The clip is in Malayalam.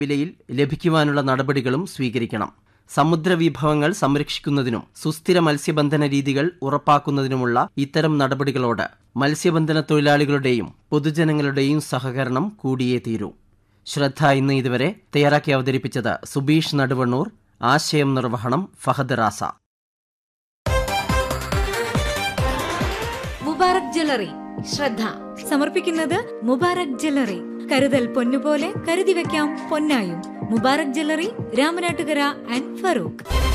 വിലയിൽ ലഭിക്കുവാനുള്ള നടപടികളും സ്വീകരിക്കണം സമുദ്രവിഭവങ്ങൾ സംരക്ഷിക്കുന്നതിനും സുസ്ഥിര മത്സ്യബന്ധന രീതികൾ ഉറപ്പാക്കുന്നതിനുമുള്ള ഇത്തരം നടപടികളോട് മത്സ്യബന്ധന തൊഴിലാളികളുടെയും പൊതുജനങ്ങളുടെയും സഹകരണം കൂടിയേ തീരൂ ശ്രദ്ധ ഇന്ന് ഇതുവരെ തയ്യാറാക്കി അവതരിപ്പിച്ചത് സുബീഷ് നടുവണ്ണൂർ ആശയം നിർവഹണം ഫഹദ് റാസ മുബാറക് ജ്വല്ലറി ശ്രദ്ധ സമർപ്പിക്കുന്നത് മുബാറക് ജ്വല്ലറി കരുതൽ പൊന്നുപോലെ കരുതി വെക്കാം പൊന്നായും മുബാറക് ജ്വല്ലറി രാമനാട്ടുകര ആൻഡ് ഫറൂഖ്